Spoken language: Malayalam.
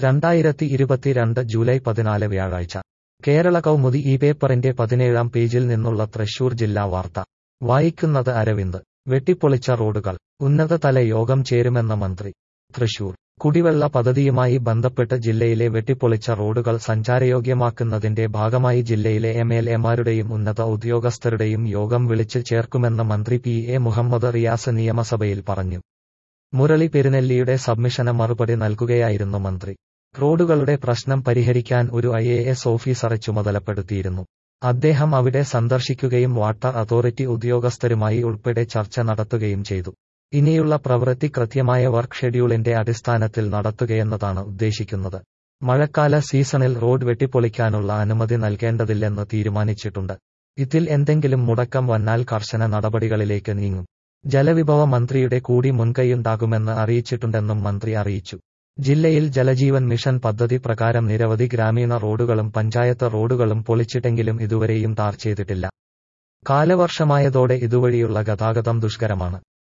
രണ്ടായിരത്തി ഇരുപത്തിരണ്ട് ജൂലൈ പതിനാല് വ്യാഴാഴ്ച കേരള കൗമുദി ഈ പേപ്പറിന്റെ പതിനേഴാം പേജിൽ നിന്നുള്ള തൃശൂർ ജില്ലാ വാർത്ത വായിക്കുന്നത് അരവിന്ദ് വെട്ടിപ്പൊളിച്ച റോഡുകൾ ഉന്നതതല യോഗം ചേരുമെന്ന മന്ത്രി തൃശൂർ കുടിവെള്ള പദ്ധതിയുമായി ബന്ധപ്പെട്ട് ജില്ലയിലെ വെട്ടിപ്പൊളിച്ച റോഡുകൾ സഞ്ചാരയോഗ്യമാക്കുന്നതിന്റെ ഭാഗമായി ജില്ലയിലെ എം എൽ എമാരുടെയും ഉന്നത ഉദ്യോഗസ്ഥരുടെയും യോഗം വിളിച്ച് ചേർക്കുമെന്ന് മന്ത്രി പി എ മുഹമ്മദ് റിയാസ് നിയമസഭയിൽ പറഞ്ഞു മുരളി പെരുന്നെല്ലിയുടെ സബ്മിഷന് മറുപടി നൽകുകയായിരുന്നു മന്ത്രി റോഡുകളുടെ പ്രശ്നം പരിഹരിക്കാൻ ഒരു ഐ എ എസ് ഓഫീസറെ ചുമതലപ്പെടുത്തിയിരുന്നു അദ്ദേഹം അവിടെ സന്ദർശിക്കുകയും വാട്ടർ അതോറിറ്റി ഉദ്യോഗസ്ഥരുമായി ഉൾപ്പെടെ ചർച്ച നടത്തുകയും ചെയ്തു ഇനിയുള്ള പ്രവൃത്തി കൃത്യമായ വർക്ക് ഷെഡ്യൂളിന്റെ അടിസ്ഥാനത്തിൽ നടത്തുകയെന്നതാണ് ഉദ്ദേശിക്കുന്നത് മഴക്കാല സീസണിൽ റോഡ് വെട്ടിപ്പൊളിക്കാനുള്ള അനുമതി നൽകേണ്ടതില്ലെന്ന് തീരുമാനിച്ചിട്ടുണ്ട് ഇതിൽ എന്തെങ്കിലും മുടക്കം വന്നാൽ കർശന നടപടികളിലേക്ക് നീങ്ങും ജലവിഭവ മന്ത്രിയുടെ കൂടി മുൻകൈയുണ്ടാകുമെന്ന് അറിയിച്ചിട്ടുണ്ടെന്നും മന്ത്രി അറിയിച്ചു ജില്ലയിൽ ജലജീവൻ മിഷൻ പദ്ധതി പ്രകാരം നിരവധി ഗ്രാമീണ റോഡുകളും പഞ്ചായത്ത് റോഡുകളും പൊളിച്ചിട്ടെങ്കിലും ഇതുവരെയും ടാർ ചെയ്തിട്ടില്ല കാലവർഷമായതോടെ ഇതുവഴിയുള്ള ഗതാഗതം ദുഷ്കരമാണ്